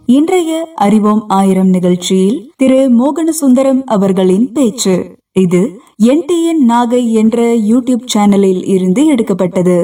இன்றைய அறிவோம் ஆயிரம் நிகழ்ச்சியில் திரு மோகன சுந்தரம் அவர்களின் பேச்சு இது என்டிஎன் நாகை என்ற யூடியூப் சேனலில் இருந்து எடுக்கப்பட்டது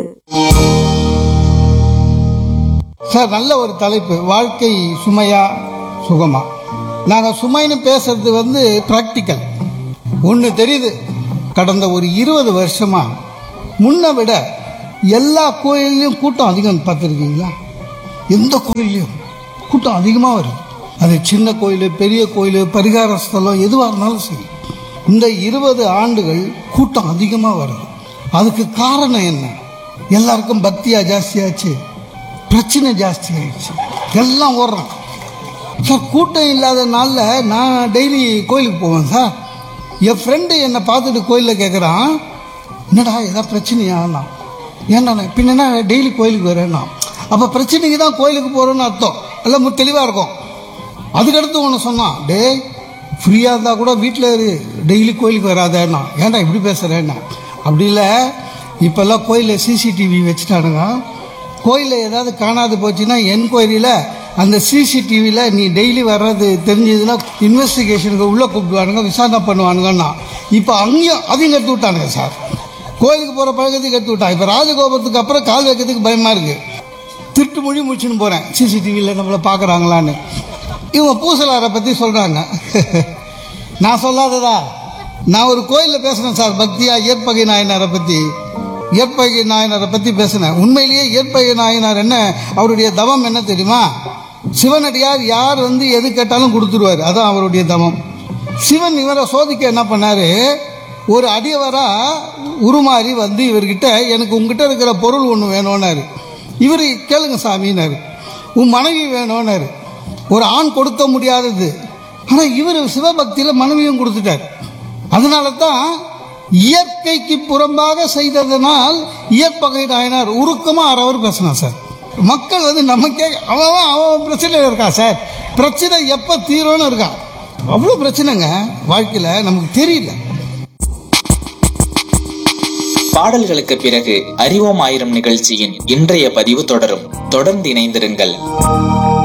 சார் நல்ல ஒரு தலைப்பு வாழ்க்கை சுமையா சுகமா நாங்கள் சுமைன்னு பேசுறது வந்து ப்ராக்டிக்கல் ஒன்று தெரியுது கடந்த ஒரு இருபது வருஷமா முன்னை விட எல்லா கோயில்லையும் கூட்டம் அதிகம் பார்த்துருக்கீங்களா எந்த கோயில்லையும் கூட்டம் அதிகமாக வருது அது சின்ன கோயில் பெரிய கோயில் பரிகார ஸ்தலம் எதுவாக இருந்தாலும் சரி இந்த இருபது ஆண்டுகள் கூட்டம் அதிகமாக வருது அதுக்கு காரணம் என்ன எல்லாருக்கும் பக்தியா ஜாஸ்தியாச்சு பிரச்சனை ஜாஸ்தி ஆயிடுச்சு எல்லாம் ஓடுறான் சார் கூட்டம் இல்லாத நாளில் நான் டெய்லி கோயிலுக்கு போவேன் சார் என் ஃப்ரெண்டு என்னை பார்த்துட்டு கோயிலில் கேட்குறான் என்னடா ஏதாவது பிரச்சனையாண்ணா ஏன்டா பின்னா டெய்லி கோயிலுக்கு வரேன்னா அப்போ பிரச்சனைக்கு தான் கோயிலுக்கு போகிறோன்னு அர்த்தம் எல்லாம் மு- தெளிவாக இருக்கும் அதுக்கடுத்து ஒன்று சொன்னான் டேய் ஃப்ரீயாக இருந்தால் கூட வீட்டில் இரு டெய்லி கோயிலுக்கு வராதேன்னா ஏன்டா இப்படி பேசுகிறேன்னா அப்படி இல்லை இப்போல்லாம் கோயிலில் சிசிடிவி வச்சுட்டானுங்க கோயிலில் ஏதாவது காணாது போச்சுன்னா என்கொயரியில் அந்த சிசிடிவியில் நீ டெய்லி வர்றது தெரிஞ்சதுன்னா இன்வெஸ்டிகேஷனுக்கு உள்ளே கூப்பிடுவானுங்க விசாரணை பண்ணுவானுங்கன்னா இப்போ அங்கேயும் அதையும் கற்று விட்டானுங்க சார் கோயிலுக்கு போகிற பழக்கத்துக்கு கற்று விட்டான் இப்போ ராஜகோபுரத்துக்கு அப்புறம் கால் வைக்கிறதுக்கு பயமாக இருக்குது திருட்டு மொழி முடிச்சுன்னு போகிறேன் சிசிடிவியில் நம்மளை பார்க்குறாங்களான்னு இவங்க பூசலாரை பற்றி சொல்கிறாங்க நான் சொல்லாததா நான் ஒரு கோயிலில் பேசுனேன் சார் பக்தியா இயற்பகை நாயனாரை பற்றி இயற்பகை நாயனாரை பற்றி பேசினேன் உண்மையிலேயே இயற்பகை நாயனார் என்ன அவருடைய தவம் என்ன தெரியுமா சிவனடியார் யார் வந்து எது கேட்டாலும் கொடுத்துருவார் அதான் அவருடைய தவம் சிவன் இவரை சோதிக்க என்ன பண்ணாரு ஒரு அடியவரா உருமாறி வந்து இவர்கிட்ட எனக்கு உங்ககிட்ட இருக்கிற பொருள் ஒன்று வேணும்னாரு இவர் கேளுங்க சாமின்னாரு உன் மனைவி வேணும்னாரு ஒரு ஆண் கொடுக்க முடியாதது ஆனால் இவர் சிவபக்தியில் மனைவியும் கொடுத்துட்டார் அதனால தான் இயற்கைக்கு புறம்பாக செய்ததனால் இயற்பகை நாயனார் உருக்கமாக அறவர் பேசினார் சார் மக்கள் வந்து நமக்கே அவன் அவன் பிரச்சனையில் இருக்கான் சார் பிரச்சனை எப்போ தீரும்னு இருக்கான் அவ்வளோ பிரச்சனைங்க வாழ்க்கையில் நமக்கு தெரியல பாடல்களுக்கு பிறகு அறிவோம் ஆயிரம் நிகழ்ச்சியின் இன்றைய பதிவு தொடரும் தொடர்ந்து இணைந்திருங்கள்